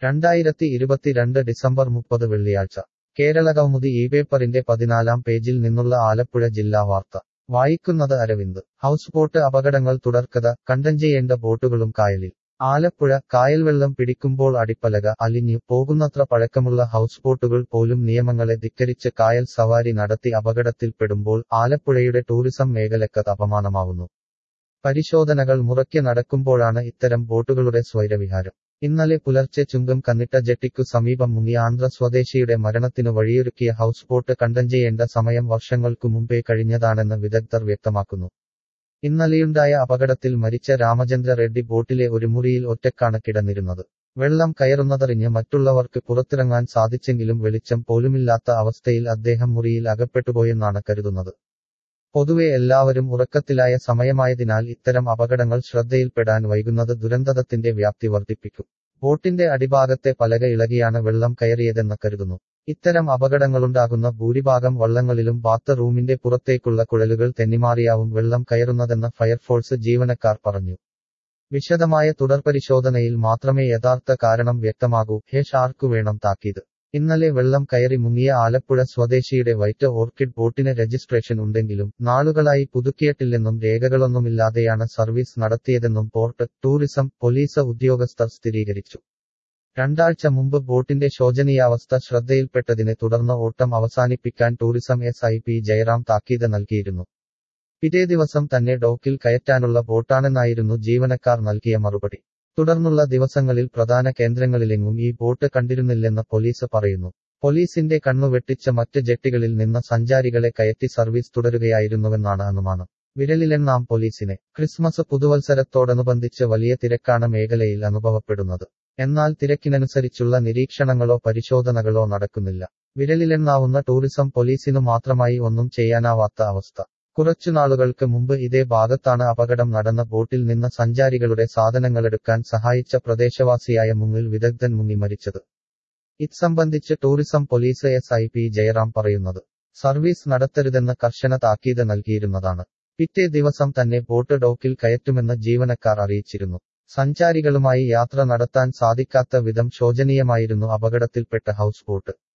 രണ്ടായിരത്തി ഇരുപത്തിരണ്ട് ഡിസംബർ മുപ്പത് വെള്ളിയാഴ്ച കേരളകൗമുദി ഈ പേപ്പറിന്റെ പതിനാലാം പേജിൽ നിന്നുള്ള ആലപ്പുഴ ജില്ലാ വാർത്ത വായിക്കുന്നത് അരവിന്ദ് ഹൗസ് ബോട്ട് അപകടങ്ങൾ തുടർക്കഥ കണ്ടഞ്ചെയ്യേണ്ട ബോട്ടുകളും കായലിൽ ആലപ്പുഴ കായൽവെള്ളം പിടിക്കുമ്പോൾ അടിപ്പലക അലിഞ്ഞു പോകുന്നത്ര പഴക്കമുള്ള ഹൗസ് ബോട്ടുകൾ പോലും നിയമങ്ങളെ ധിക്കരിച്ച് കായൽ സവാരി നടത്തി അപകടത്തിൽപ്പെടുമ്പോൾ ആലപ്പുഴയുടെ ടൂറിസം മേഖലക്കത് അപമാനമാവുന്നു പരിശോധനകൾ മുറയ്ക്ക് നടക്കുമ്പോഴാണ് ഇത്തരം ബോട്ടുകളുടെ സ്വൈരവിഹാരം ഇന്നലെ പുലർച്ചെ ചുങ്കം കന്നിട്ട ജെട്ടിക്കു സമീപം മുങ്ങി ആന്ധ്ര സ്വദേശിയുടെ മരണത്തിനു വഴിയൊരുക്കിയ ഹൗസ് ബോട്ട് കണ്ടഞ്ചെയ്യേണ്ട സമയം വർഷങ്ങൾക്കു മുമ്പേ കഴിഞ്ഞതാണെന്ന് വിദഗ്ധർ വ്യക്തമാക്കുന്നു ഇന്നലെയുണ്ടായ അപകടത്തിൽ മരിച്ച രാമചന്ദ്ര റെഡ്ഡി ബോട്ടിലെ ഒരു മുറിയിൽ ഒറ്റക്കാണ് കിടന്നിരുന്നത് വെള്ളം കയറുന്നതറിഞ്ഞ് മറ്റുള്ളവർക്ക് പുറത്തിറങ്ങാൻ സാധിച്ചെങ്കിലും വെളിച്ചം പോലുമില്ലാത്ത അവസ്ഥയിൽ അദ്ദേഹം മുറിയിൽ അകപ്പെട്ടുപോയെന്നാണ് കരുതുന്നത് പൊതുവെ എല്ലാവരും ഉറക്കത്തിലായ സമയമായതിനാൽ ഇത്തരം അപകടങ്ങൾ ശ്രദ്ധയിൽപ്പെടാൻ വൈകുന്നത് ദുരന്തത്തിന്റെ വ്യാപ്തി വർദ്ധിപ്പിക്കും ബോട്ടിന്റെ അടിഭാഗത്തെ പലക ഇളകിയാണ് വെള്ളം കയറിയതെന്ന് കരുതുന്നു ഇത്തരം അപകടങ്ങളുണ്ടാകുന്ന ഭൂരിഭാഗം വള്ളങ്ങളിലും ബാത്ത് റൂമിന്റെ പുറത്തേക്കുള്ള കുഴലുകൾ തെന്നിമാറിയാവും വെള്ളം കയറുന്നതെന്ന് ഫയർഫോഴ്സ് ജീവനക്കാർ പറഞ്ഞു വിശദമായ തുടർപരിശോധനയിൽ മാത്രമേ യഥാർത്ഥ കാരണം വ്യക്തമാകൂ ഹേ ഷാർക്കു വേണം താക്കീത് ഇന്നലെ വെള്ളം കയറി മുങ്ങിയ ആലപ്പുഴ സ്വദേശിയുടെ വൈറ്റ് ഓർക്കിഡ് ബോട്ടിന് രജിസ്ട്രേഷൻ ഉണ്ടെങ്കിലും നാളുകളായി പുതുക്കിയിട്ടില്ലെന്നും രേഖകളൊന്നുമില്ലാതെയാണ് സർവീസ് നടത്തിയതെന്നും പോർട്ട് ടൂറിസം പോലീസ് ഉദ്യോഗസ്ഥർ സ്ഥിരീകരിച്ചു രണ്ടാഴ്ച മുമ്പ് ബോട്ടിന്റെ ശോചനീയാവസ്ഥ ശ്രദ്ധയിൽപ്പെട്ടതിനെ തുടർന്ന് ഓട്ടം അവസാനിപ്പിക്കാൻ tourism S I P Jayaram താക്കീത് നൽകിയിരുന്നു പിറ്റേ ദിവസം തന്നെ ഡോക്കിൽ കയറ്റാനുള്ള ബോട്ടാണെന്നായിരുന്നു ജീവനക്കാർ നൽകിയ മറുപടി തുടർന്നുള്ള ദിവസങ്ങളിൽ പ്രധാന കേന്ദ്രങ്ങളിലെങ്ങും ഈ ബോട്ട് കണ്ടിരുന്നില്ലെന്ന് പോലീസ് പറയുന്നു പോലീസിന്റെ കണ്ണു വെട്ടിച്ച മറ്റ് ജെട്ടികളിൽ നിന്ന് സഞ്ചാരികളെ കയറ്റി സർവീസ് തുടരുകയായിരുന്നുവെന്നാണ് അനുമാനം വിരലിലെണ്ണാം പോലീസിനെ ക്രിസ്മസ് പുതുവത്സരത്തോടനുബന്ധിച്ച് വലിയ തിരക്കാണ് മേഖലയിൽ അനുഭവപ്പെടുന്നത് എന്നാൽ തിരക്കിനനുസരിച്ചുള്ള നിരീക്ഷണങ്ങളോ പരിശോധനകളോ നടക്കുന്നില്ല വിരലിലെണ്ണാവുന്ന ടൂറിസം പോലീസിനു മാത്രമായി ഒന്നും ചെയ്യാനാവാത്ത അവസ്ഥ കുറച്ചുനാളുകൾക്ക് മുമ്പ് ഇതേ ഭാഗത്താണ് അപകടം നടന്ന ബോട്ടിൽ നിന്ന് സഞ്ചാരികളുടെ സാധനങ്ങളെടുക്കാൻ സഹായിച്ച പ്രദേശവാസിയായ മുങ്ങിൽ വിദഗ്ധൻ മുങ്ങി മരിച്ചത് ഇത് സംബന്ധിച്ച് tourism police S I P Jayaram പറയുന്നത് സർവീസ് നടത്തരുതെന്ന് കർശന താക്കീത് നൽകിയിരുന്നതാണ് പിറ്റേ ദിവസം തന്നെ ബോട്ട് ഡോക്കിൽ കയറ്റുമെന്ന് ജീവനക്കാർ അറിയിച്ചിരുന്നു സഞ്ചാരികളുമായി യാത്ര നടത്താൻ സാധിക്കാത്ത വിധം ശോചനീയമായിരുന്നു അപകടത്തിൽപ്പെട്ട ഹൗസ് ബോട്ട്